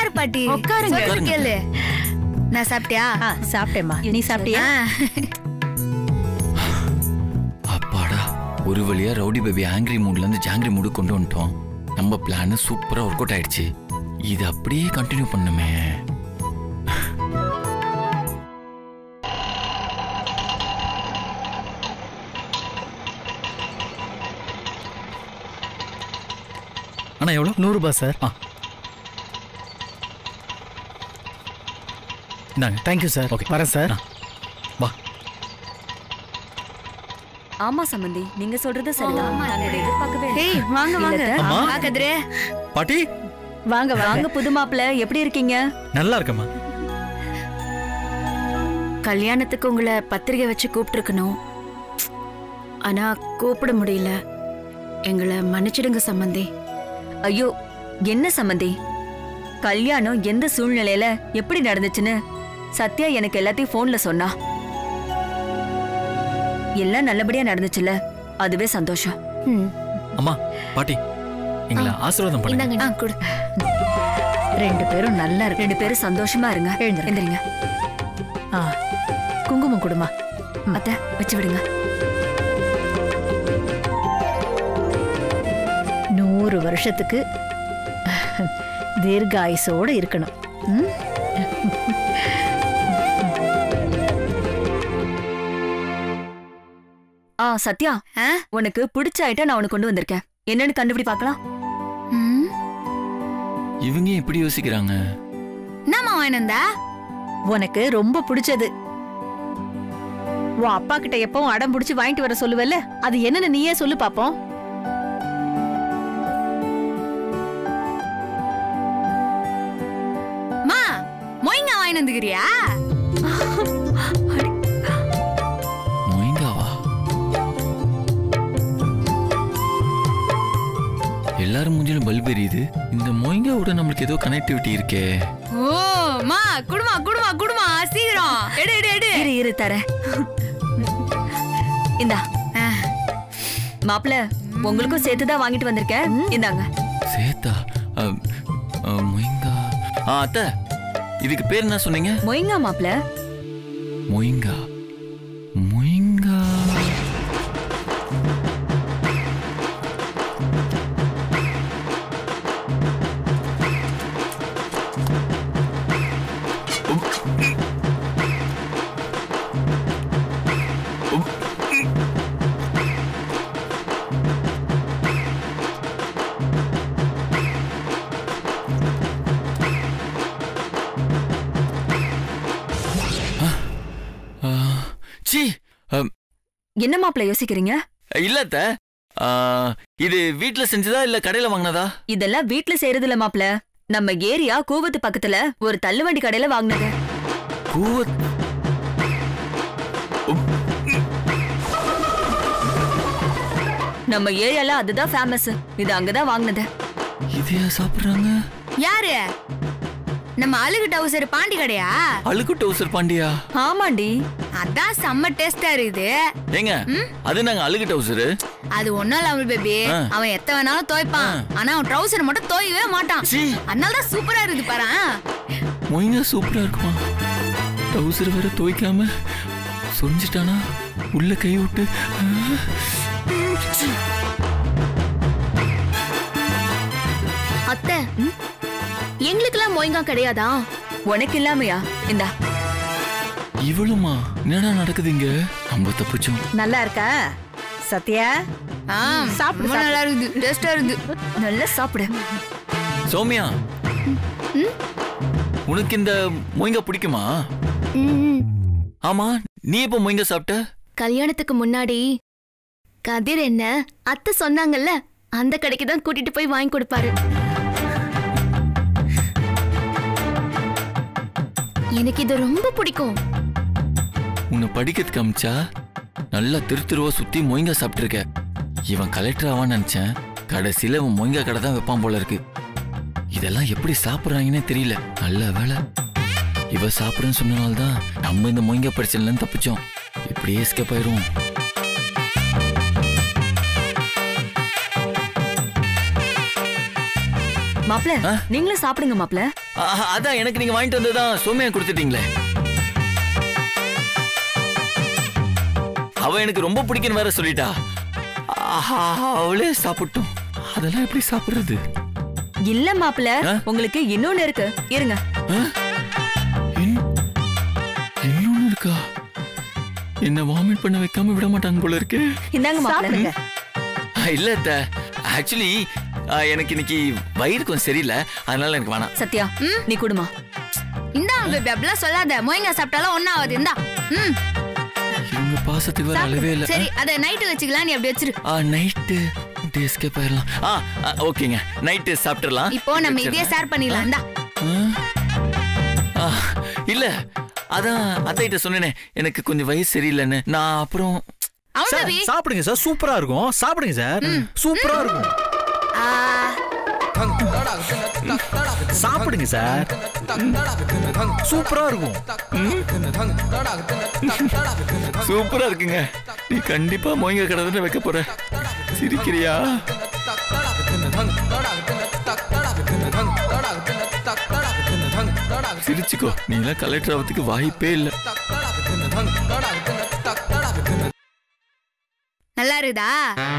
உட்காரு பாட்டி உட்காருங்க. சொல்றது கேளு நான் சாப்பிட்டியா ஆ சாப்பிட்டேம்மா நீ சாப்பிட்டியா ஆ. அப்பாடா ஒரு வழியா ரவுடி பேபி ஆங்கிரி மூட்ல இருந்து ஜாங்கிரி மூடு கொண்டு வந்துட்டோம் நம்ம பிளான் சூப்பரா ஒர்க் அவுட் ஆயிடுச்சு இது அப்படியே கண்டினியூ பண்ணுமே அண்ணா எவ்வளோ நூறுரூபா சார் ஆ. இந்தாங்க தேங்க்யூ சார் Okay. வரேன் சார் ஆ. வா ஆமா சம்பந்தி நீங்க சொல்றது சரிதான் நாங்க இதை எதிர்பார்க்கவே இல்லை. ஏய் வாங்க வாங்க இல்ல, அம்மா. வா கதிரே பாட்டி வாங்க வாங்க வாங்க புது மாப்பிள்ள எப்படி இருக்கீங்க நல்லா இருக்கம்மா கல்யாணத்துக்கு உங்களை பத்திரிகை வச்சு கூப்பிட்டுருக்கணும் ஆனா கூப்பிட முடியல எங்களை மன்னிச்சிடுங்க சம்மந்தி ஐயோ என்ன சம்பந்தி கல்யாணம் எந்த சூழ்நிலையில எப்படி நடந்துச்சுன்னு சத்யா எனக்கு எல்லாத்தையும் போன்ல சொன்னா எல்லாம் நல்லபடியா நடந்துச்சுல அதுவே சந்தோஷம் ம், அம்மா பாட்டி எங்களை ஆசீர்வாதம் பண்ணுங்க இந்தாங்க ஆ கொடு ரெண்டு பேரும் நல்லா இருக்கு ரெண்டு பேரும் சந்தோஷமா இருங்க எழுந்திருங்க. எந்திரிங்க ஆ குங்குமம் கொடுமா அத்தை வச்சு விடுங்க நூறு வருஷத்துக்கு தீர்காயுசோட இருக்கணும் ம்? ஆ சத்யா ஆ? உனக்கு பிடிச்ச ஐட்டம் நான் உனக்கு கொண்டு வந்திருக்கேன் என்னன்னு கண்டுபிடி பார்க்கலாம் ம். இவங்க ஏன் இப்படி யோசிக்கிறாங்க என்னம்மா வாங்கினந்தா உனக்கு ரொம்ப பிடிச்சது உன் அப்பா கிட்ட எப்பவும் அடம் பிடிச்சு வாங்கிட்டு வர சொல்லுவல்ல அது என்னன்னு நீயே சொல்லு பாப்போம் மா மொய்ங்க வாங்கிட்டு வந்துக்கிறியா மொய்ங்காவா எல்லாரும் மூஞ்சிலும் பல்ப் எரியுது இந்த மொய்ங்காவோட நம்மளுக்கு ஏதோ கனெக்டிவிட்டி இருக்கே ஓ மா குடுமா குடுமா குடுமா சீக்கிரம் எடு எடு எடு இரு இரு தரேன் இந்தா ஆ. மாப்பிள்ள உங்களுக்கும் சேர்த்துதான் வாங்கிட்டு வந்திருக்கேன் இந்தாங்க சேத்தா அ, அ, மொய்ங்கா ஆ அத்தை இதுக்கு பேர் என்ன சொன்னீங்க மொய்ங்கா மாப்பிள்ள மொய்ங்கா மொய்ங்கா ஆ, சீ அம், என்ன மாப்பிள்ள யோசிக்கிறீங்க இல்ல அத்தை ஆ, இது வீட்ல செஞ்சதா இல்ல கடையில வாங்கினதா இதெல்லாம் வீட்ல செய்யறது இல்ல மாப்பிள்ள நம்ம ஏரியா கூவத்து பக்கத்துல ஒரு தள்ளுவண்டி கடையில வாங்கினது கூவத் நம்ம ஏரியால அதுதான் ஃபேமஸ் இது அங்கதான் வாங்கினது இதையா சாப்பிடுறாங்க யாரு நம்ம அழுகு டவுசர் பாண்டி கடையா அழுக்கு டவுசர் பாண்டியா ஆமாண்டி அதான் செம்ம டேஸ்டா இருக்குது ஏங்க அது நாங்க அழுகு டவுசரு அது ஒண்ணும் இல்ல பேபி ஆ. அவன் எத்த வேணாலும் துவைப்பான் ஆனா அவன் ட்ரௌசர் மட்டும் துவையவே மாட்டான் சீ அதனால தான் சூப்பரா இருக்குது பாரு மொய்ங்க சூப்பரா இருக்குமா டவுசர் வேற துவைக்காம சொரிஞ்சிட்டானா உள்ள கை விட்டு அத்தை எங்களுக்கெல்லாம் மொயங்கா கிடையாதா உனக்கு இல்லாமையா இந்தா இவளுமா என்னடா நடக்குது இங்க நம்ம தப்பிச்சோம் நல்லா இருக்கா சத்யா ஆ, சாப்பிடு, ரொம்ப நல்லா இருக்குது டேஸ்டா இருக்குது நல்லா சாப்பிடு சௌமியா உனக்கு இந்த மொய்ங்க பிடிக்குமா ம், ஆமா நீ எப்ப மொய்ங்க சாப்பிட்ட கல்யாணத்துக்கு முன்னாடி கதிர் என்ன அத்தை சொன்னாங்கல்ல அந்த கடைக்கு தான் கூட்டிட்டு போய் வாங்கி கொடுப்பாரு எனக்கு இது ரொம்ப பிடிக்கும் உன்னை படிக்கிறதுக்கு அமிச்சா நல்லா திரு திருவா சுத்தி மொய்ங்க சாப்பிட்டுருக்க இவன் கலெக்டர் ஆவான்னு நினைச்சேன் கடைசியில இவன் மொய்ங்க கடை தான் வைப்பான் போல இருக்கு இதெல்லாம் எப்படி சாப்பிடுறாங்கன்னே தெரியல நல்ல வேலை இவ சாப்பிடுன்னு சொன்னனால தான் நம்ம இந்த மொய்ங்க பிரச்சனைல தப்பிச்சோம் இப்படியே எஸ்கேப் ஆயிரும் மாப்ள ஆ? நீங்களும் சாப்பிடுங்க மாப்ள ஆஹா, அதான் எனக்கு நீங்க வாங்கிட்டு வந்ததுதான் சோமியா கொடுத்துட்டீங்களே அவ எனக்கு ரொம்ப பிடிக்குன்னு வேற சொல்லிட்டா ஆஹா, அவளே சாப்பிட்டோம் அதெல்லாம் எப்படி சாப்பிடுறது இல்ல மாப்ள ஆ? உங்களுக்கு இன்னொன்னு இருக்கு இருங்க இன்- இன்னொன்னு இருக்கா என்ன வாமிட் பண்ண வைக்காம விட மாட்டாங்க போல இருக்கே இந்தாங்க மாப்ள சாப்பிடுங்க ஆ, இல்ல அத்த ஆக்சுவலி எனக்கு இன்னைக்கு வயிறு கொஞ்சம் சரியில்லை அதனால எனக்கு வேணாம் சத்யா நீ குடுமா இந்தா பேபி அப்படிலாம் சொல்லாத மொயங்க சாப்பிட்டாலும் ஒன்னும் ஆகாது இந்தா ம் இவங்க பாசத்துக்கு வேற அளவே இல்ல சரி அத நைட்டு வச்சுக்கலாம் நீ அப்படி வச்சிரு ஆ நைட்டு டேஸ்கே போயிடலாம் ஆ ஆ, ஓகேங்க நைட்டு சாப்பிட்டுறலாம் இப்போ நம்ம இதையே ஷேர் பண்ணிடலாம் இந்தா ஆ, இல்ல அதான் அத்தைகிட்ட சொன்னேனே எனக்கு கொஞ்சம் வயசு சரியில்லைன்னு நான் அப்புறம் அவன் சார் பேபி சாப்பிடுங்க சார் சூப்பரா இருக்கும் சாப்பிடுங்க சார் சூப்பரா இருக்கும் சாப்பிடுங்க சார் சூப்பரா இருக்கும் சூப்பரா இருக்குங்க நீ கண்டிப்பா மொயங்க கடை தானே வைக்க போற சிரிக்கிறியா சிரிச்சுக்கோ நீ எல்லாம் கலெக்டர் ஆகிறதுக்கு வாய்ப்பே இல்லை நல்லா இருக்குதா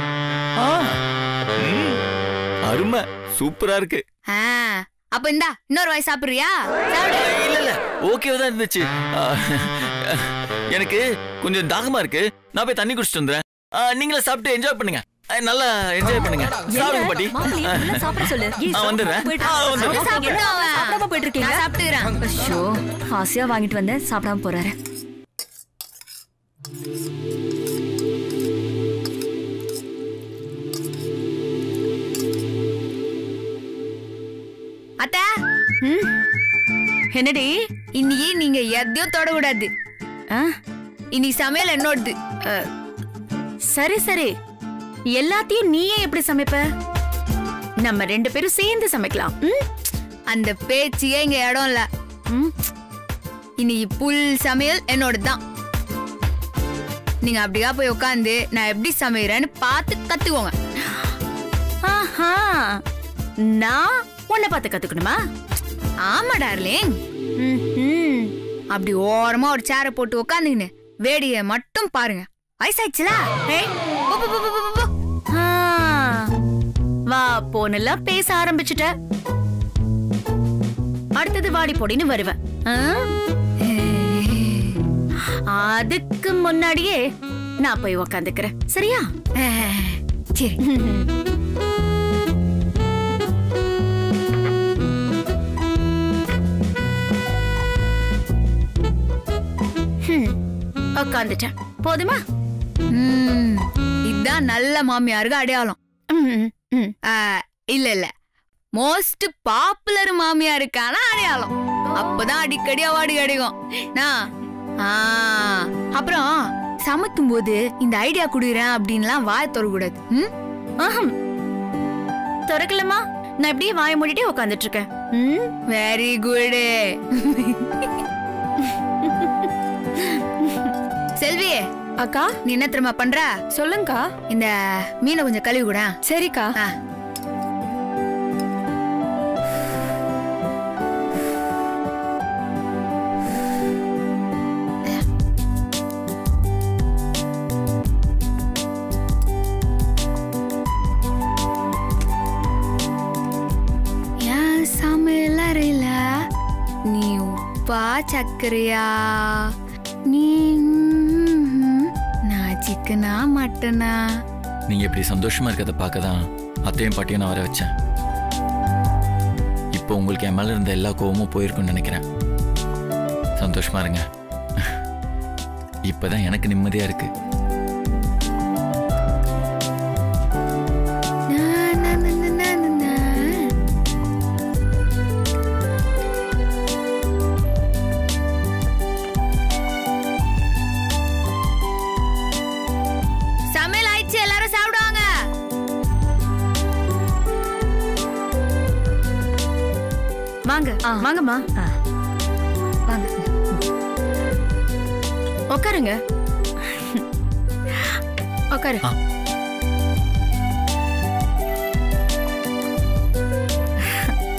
அருமை சூப்பரா இருக்கு ஆ, அப்ப இந்தா இன்னொரு வாய் சாப்பிடுறியா சாப்பிடு இல்ல இல்ல ஓகேவா தான் இருந்துச்சு ஆ, எனக்கு கொஞ்சம் தாகமா இருக்கு நான் போய் தண்ணி குடிச்சிட்டு வந்துடுறேன் ஆ, நீங்களே சாப்பிட்டு என்ஜாய் பண்ணுங்க ஆ, நல்லா என்ஜாய் பண்ணுங்க சாப்பிடுங்க பாட்டி மாப்பிள்ளை, இதெல்லாம் சாப்பிட சொல்லு ஏய், ஆ, வந்துடுறேன். போயிட்டு ஆ, வாங்க. வந்துடுறேன். சாப்பிட்டு அவன். சாப்பிடாம போயிட்டு இருக்கீங்க நான் சாப்பிட்டுக்கிறேன் ஐயோ ஆசையா வாங்கிட்டு வந்தேன் சாப்பிடாம போறாரு அத்தை ம்? என்னடி இன்னைக்கு நீங்க எதையும் தொடக்கூடாது ஆ, இன்னைக்கு சமையல் என்னோடது சரி சரி எல்லாத்தையும் நீயே எப்படி சமைப்ப நம்ம ரெண்டு பேரும் சேர்ந்து சமைக்கலாம் ம்? அந்த பேச்சுக்கே இங்க இடம் இல்ல ம்? இன்னைக்கு புல் சமையல் என்னோடது தான் நீங்க அப்படியா போய் உட்காந்து நான் எப்படி சமைக்கிறேன்னு பார்த்து கத்துக்கோங்க ஆஹா நான் உன்னை பார்த்து கத்துக்கணுமா ஆமா டார்லிங் ம்ஹும். அப்படி ஓரமா ஒரு சேரை போட்டு உட்காந்துக்கின்னு வேடியை மட்டும் பாருங்க வயசாயிடுச்சுல ஏய், போ, போ, போ, போ, போ, போ. ஆ, வா போனெல்லாம் பேச ஆரம்பிச்சுட்ட அடுத்தது வாடி பொடின்னு வருவேன் ஆ? அதுக்கு முன்னாடியே நான் போய் உக்காந்துக்கிறேன் சரியா அஹ், சரி உக்காந்துட்டேன் போதுமா ம், இதுதான் நல்ல மாமியாருக்கு அடையாளம் ம், ம். ஆ, இல்ல இல்ல மோஸ்ட் பாப்புலர் மாமியாருக்கான அடையாளம் அப்பதான் அடிக்கடி அவார்டு கிடைக்கும் நான், ஆ, அப்புறம் சமைக்கும் போது இந்த ஐடியா குடுக்குறேன் அப்படின்லாம் வாய தொடக்கூடாது ம்? ஆஹம். திறக்கலமா நான் இப்படியே வாய மூடிட்டே உக்காந்துட்டு இருக்கேன் ம்? வெரி குட் செல்வி அக்கா நீ என்ன தெரியுமா பண்ற சொல்லுங்கக்கா இந்த மீனை கொஞ்சம் கழுவி கூட சரிக்கா ஏன் சமையல் அறையில நீ உப்பா சக்கரையா நீ ம்ம், நான் சிக்கனா மட்டனா நீங்க இப்படி சந்தோஷமா இருக்கிறத பார்க்க தான் அத்தையும் பாட்டியும் நான் வர வச்சேன் இப்போ உங்களுக்கு என் மேல இருந்த எல்லா கோவமும் போயிருக்கும்னு நினைக்கிறேன் சந்தோஷமா இருங்க இப்பதான் எனக்கு நிம்மதியா இருக்கு நா, நா, நா, நா, நா, நா, நா. சமையல் ஆயிடுச்சு எல்லாரும் சாப்பிடுவாங்க வாங்க ஆ. வாங்கம்மா ஆ. வாங்க உட்காருங்க உட்காரு ஆ.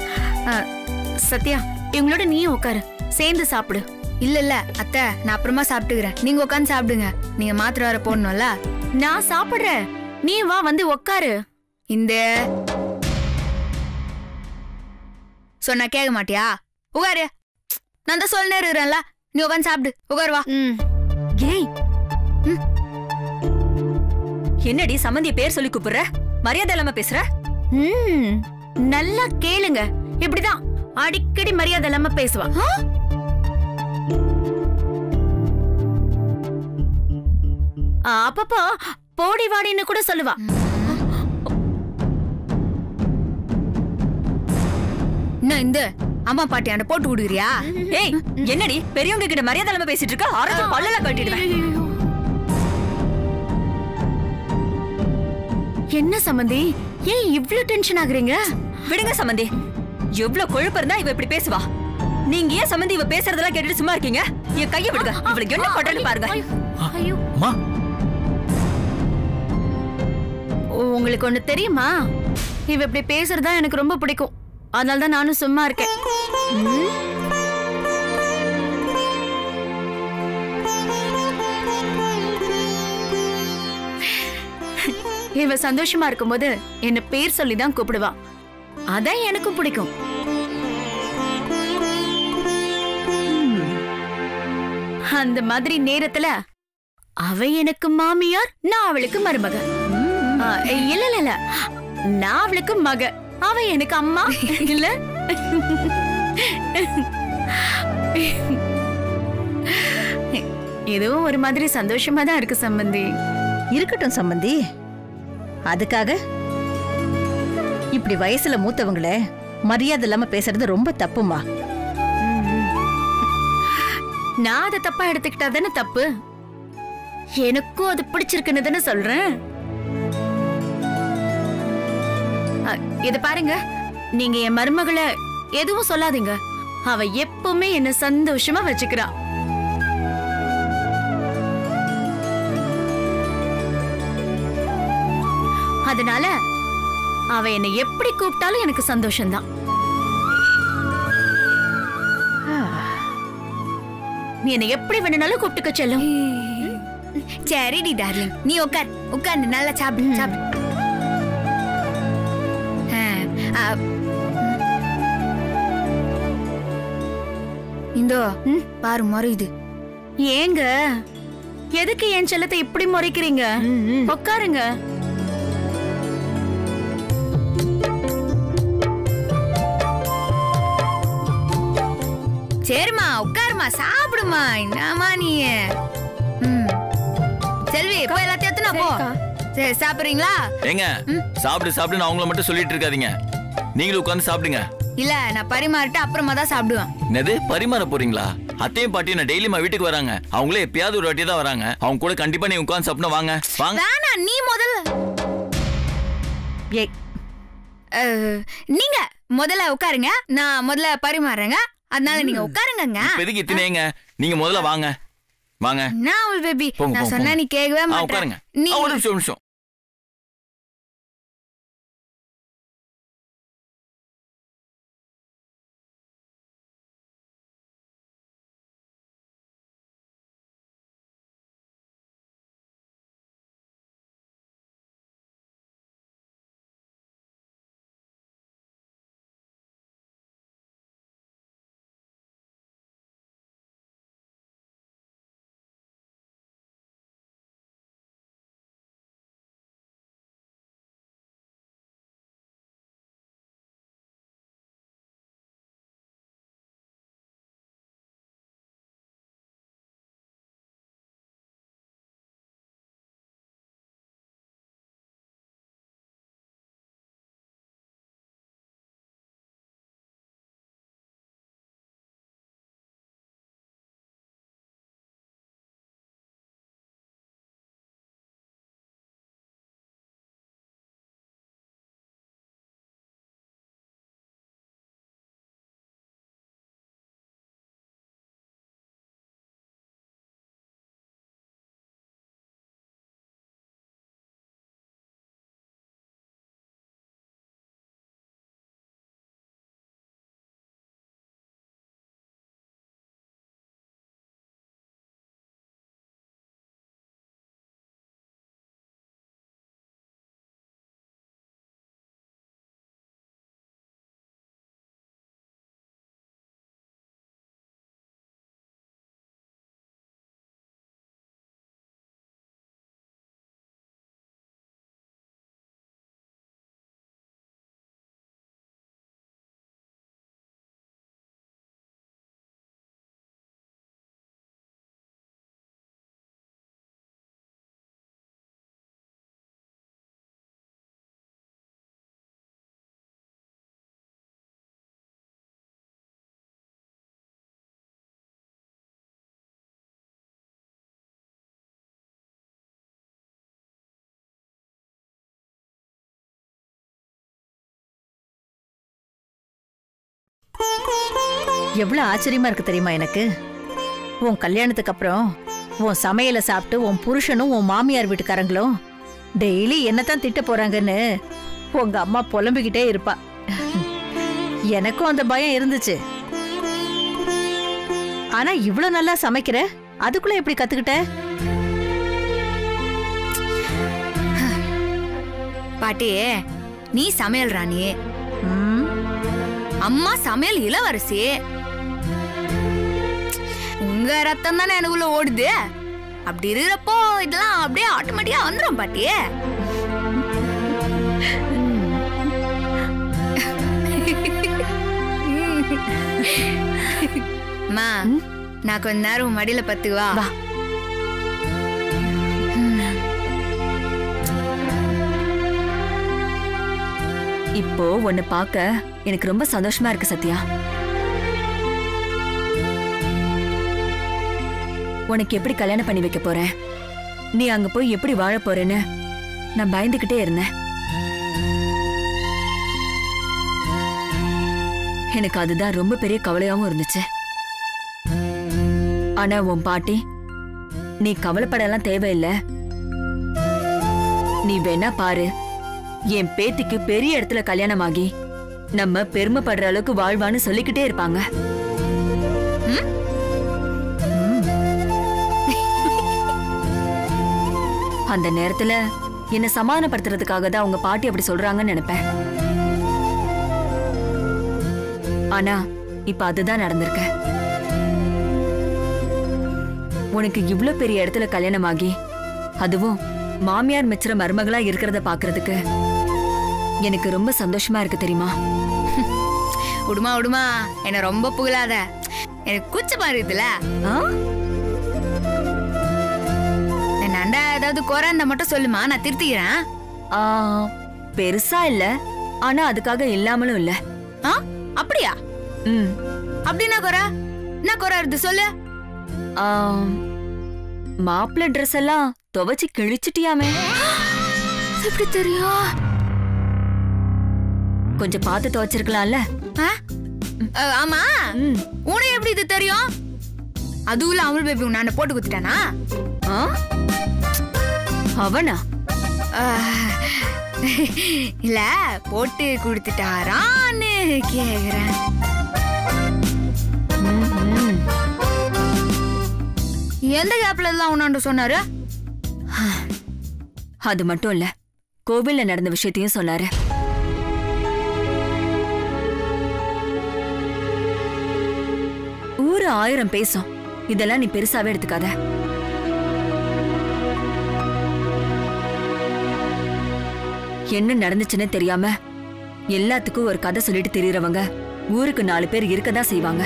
ஆ, சத்யா இவங்களோட நீயும் உட்காரு சேர்ந்து சாப்பிடு இல்ல இல்ல அத்தை நான் அப்புறமா சாப்பிட்டுக்கிறேன் நீங்க உட்காந்து சாப்பிடுங்க நீங்க மாத்திரை வர போடணும்ல நான் சாப்பிடுறேன் நீ வா வந்து உட்காரு இந்த சொன்னா கேட்க மாட்டியா உட்காரு நான் தான் சொல்ல இருக்கிறேன்ல நீ உட்காந்து சாப்பிடு உட்காரு வா ம் ஏய் என்னடி சம்மந்தி பேர் சொல்லி கூப்பிடுற மரியாதை இல்லாம பேசுற ம் நல்லா கேளுங்க இப்படிதான் அடிக்கடி மரியாதை இல்லாம பேசுவா ஆ, அப்பப்போ போடி வாடின்னு கூட சொல்லுவா இன்னும் இந்த அம்மா பாட்டியாண்ட போட்டு விடுக்கிறியா ஏய் என்னடி பெரியவங்க கிட்ட மரியாதை இல்லாம பேசிட்டு இருக்க அரைஞ்சு பல்லல கட்டிடுவேன் என்ன சம்பந்தி ஏன் இவ்ளோ டென்ஷன் ஆகுறீங்க விடுங்க சம்மந்தி எவ்வளவு கொழுப்பு இருந்தா இவ இப்படி பேசுவா நீங்க ஏன் சம்மந்தி இவ பேசுறதெல்லாம் கேட்டுட்டு சும்மா இருக்கீங்க என் கையை விடுங்க இவளுக்கு என்ன பண்றேன்னு பாருங்க ஐயோ அம்மா உங்களுக்கு ஒண்ணு தெரியுமா இவ இப்படி பேசுறதா எனக்கு ரொம்ப பிடிக்கும் அதனால தான் நானும் சும்மா இருக்கேன் ம். இவ சந்தோஷமா இருக்கும்போது என்ன பேர் சொல்லி தான் கூப்பிடுவா அதான் எனக்கும் பிடிக்கும் அந்த மாதிரி நேரத்துல அவ எனக்கு மாமியார் நான் அவளுக்கு மருமக ஆ, இல்ல இல்ல இல்ல நான் அவளுக்கு மக அவ எனக்கு அம்மா இல்ல இதுவும் ஒரு மாதிரி சந்தோஷமா தான் இருக்கு சம்பந்தி இருக்கட்டும் சம்பந்தி அதுக்காக இப்படி வயசுல மூத்தவங்கள மரியாதை இல்லாம பேசுறது ரொம்ப தப்புமா நான் அதை தப்பா எடுத்துக்கிட்டா தானே தப்பு எனக்கும் அது பிடிச்சிருக்குன்னு தானே சொல்றேன் அ, இது பாருங்க நீங்க என் மருமகளை எதுவும் சொல்லாதீங்க அவ எப்பவுமே என்ன சந்தோஷமா வச்சுக்கிறா அதனால அவ என்னை எப்படி கூப்பிட்டாலும் எனக்கு சந்தோஷம்தான் நீ என்னை எப்படி வேணும்னாலும் கூப்பிட்டுக்க செல்லும் சரிடி டார்லிங் நீ உட்கார் உட்கார்ந்து நல்லா சாப்பிடு சாப்பிடு ஆ, ஆ, இந்தோ ம். பாரு மறையுது ஏங்க எதுக்கு என் செல்லத்தை இப்படி முறைக்கிறீங்க உட்காருங்க சரிம்மா உட்காருமா சாப்பிடுமா என்னம்மா நீ ம். செல்வி போய் எல்லாத்தையும் எத்தனை போ சரி சாப்பிடுறீங்களா ஏங்க சாப்பிடு சாப்பிடு அவங்கள மட்டும் சொல்லிட்டு இருக்காதீங்க நீங்களும் உட்காந்து சாப்பிடுங்க இல்ல நான் பரிமாறிட்டு அப்புறமா தான் சாப்பிடுவேன் என்னது பரிமாற போறீங்களா அத்தையும் பாட்டியும் நான் டெய்லியுமா வீட்டுக்கு வராங்க அவங்களே எப்பயாவது ஒரு வாட்டி தான் வராங்க அவங்க கூட கண்டிப்பா நீ உட்காந்து சாப்பிடணும் வாங்க வாங்க வேணாம் நீ முதல்ல ஏய் அஹ், நீங்க முதல்ல உட்காருங்க நான் முதல்ல பரிமாறுறேங்க அதனால நீங்க உட்காருங்கங்க இப்போதைக்கு இத்தனைங்க நீங்க முதல்ல வாங்க வாங்க நான் பேபி போங்க, நான் போங்க, சொன்னா நீ கேட்கவே ஆ, மாட்டேன் உட்காருங்க நீ ஆ, ஒரு நிமிஷம் ஒரு நிமிஷம் எவ்வளவு ஆச்சரியமா இருக்கு தெரியுமா எனக்கு உன் கல்யாணத்துக்கு அப்புறம் உன் சமையலை சாப்பிட்டு உன் புருஷனும் உன் மாமியார் வீட்டுக்காரங்களும் டெய்லி என்னத்தான் திட்ட போறாங்கன்னு உங்க அம்மா புலம்பிக்கிட்டே இருப்பா எனக்கும் அந்த பயம் இருந்துச்சு ஆனா இவ்ளோ நல்லா சமைக்கிற அதுக்குள்ள எப்படி கத்துக்கிட்ட பாட்டி நீ சமையல் ராணி ம், அம்மா சமையல் இளவரசி உங்க ரத்தம் தானே எனக்குள்ள ஓடுது அப்படி இருக்கிறப்போ இதெல்லாம் அப்படியே ஆட்டோமேட்டிக்கா வந்துடும் பாட்டி அம்மா நான் கொஞ்ச நேரம் உன் மடியில பத்துவா வா. இப்போ உன்னை பார்க்க எனக்கு ரொம்ப சந்தோஷமா இருக்கு சத்யா உனக்கு எப்படி கல்யாணம் பண்ணி வைக்க போறேன் நீ அங்க போய் எப்படி வாழ போறேன்னு நான் பயந்துகிட்டே இருந்தேன் எனக்கு அதுதான் ரொம்ப பெரிய கவலையாவும் இருந்துச்சு ஆனா உன் பாட்டி நீ கவலைப்படலாம் தேவையில்லை நீ வேணா பாரு என் பேத்திக்கு பெரிய இடத்துல கல்யாணம் ஆகி நம்ம பெருமைப்படுற அளவுக்கு வாழ்வான்னு சொல்லிக்கிட்டே இருப்பாங்க அந்த நேரத்துல என்ன சமாதானப்படுத்துறதுக்காக தான் உங்க பாட்டி அப்படி சொல்றாங்கன்னு நினைப்பேன் ஆனா இப்ப அதுதான் நடந்திருக்கு உனக்கு இவ்ளோ பெரிய இடத்துல கல்யாணம் ஆகி அதுவும் மாமியார் மெச்சுற மருமகளா இருக்கிறத பாக்குறதுக்கு எனக்கு ரொம்ப சந்தோஷமா இருக்கு தெரியுமா விடுமா விடுமா என்ன ரொம்ப புகழாத எனக்கு கூச்சமா இருக்குதுல ஆ? என் அண்டா ஏதாவது குறை இருந்தா மட்டும் சொல்லுமா நான் திருத்திக்கிறேன் ஆ, பெருசா இல்ல ஆனா அதுக்காக இல்லாமலும் இல்ல ஆ அப்படியா ம் அப்படின்னா குறை என்ன குறை இருக்கு சொல்லு ஆம், மாப்பிள்ளை ட்ரெஸ் எல்லாம் துவைச்சு கிழிச்சிட்டியாமே எப்படி தெரியும் கொஞ்சம் பார்த்து துவைச்சிருக்கலாம்ல ஆ? அ, ஆமா ம். உனக்கு எப்படி இது தெரியும் அதுவும் அமுல் பேபி உன்னை போட்டு குத்துட்டானா ஆ? அவனா ஆ, இல்ல போட்டு கொடுத்துட்டாரான்னு கேக்குறேன் ம்ஹும். எந்த கேப்ல எல்லாம் உன்னாண்டு சொன்னாரு அது மட்டும் இல்ல கோவில்ல நடந்த விஷயத்தையும் சொன்னாரு ஊரு ஆயிரம் பேசும் இதெல்லாம் நீ பெருசாவே எடுத்துக்காத என்ன நடந்துச்சுன்னு தெரியாம எல்லாத்துக்கும் ஒரு கதை சொல்லிட்டு தெரியறவங்க ஊருக்கு நாலு பேர் இருக்கதான் செய்வாங்க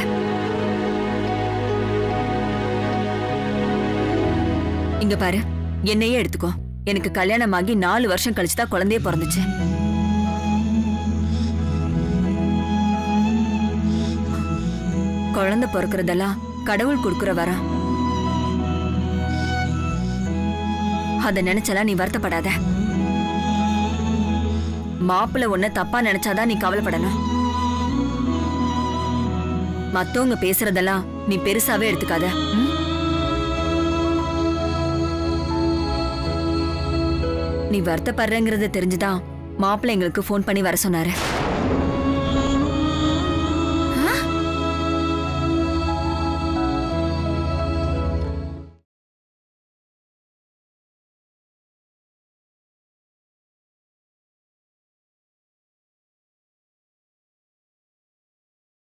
இங்க பாரு என்னையே எடுத்துக்கோ எனக்கு கல்யாணம் ஆகி நாலு வருஷம் கழிச்சு தான் குழந்தையே பிறந்துச்சு குழந்தை பிறக்கிறதெல்லாம் கடவுள் கொடுக்கிற வரம் அத நினைச்சலாம் நீ வருத்தப்படாத மாப்பிள்ளை உன்னை தப்பா நினைச்சாதான் நீ கவலைப்படணும் மத்தவங்க பேசுறதெல்லாம் நீ பெருசாவே எடுத்துக்காத ம்? நீ வருத்தப்படுறேங்கிறத தெரிஞ்சுதான் மாப்பிள்ளை எங்களுக்கு ஃபோன் பண்ணி வர சொன்னாரு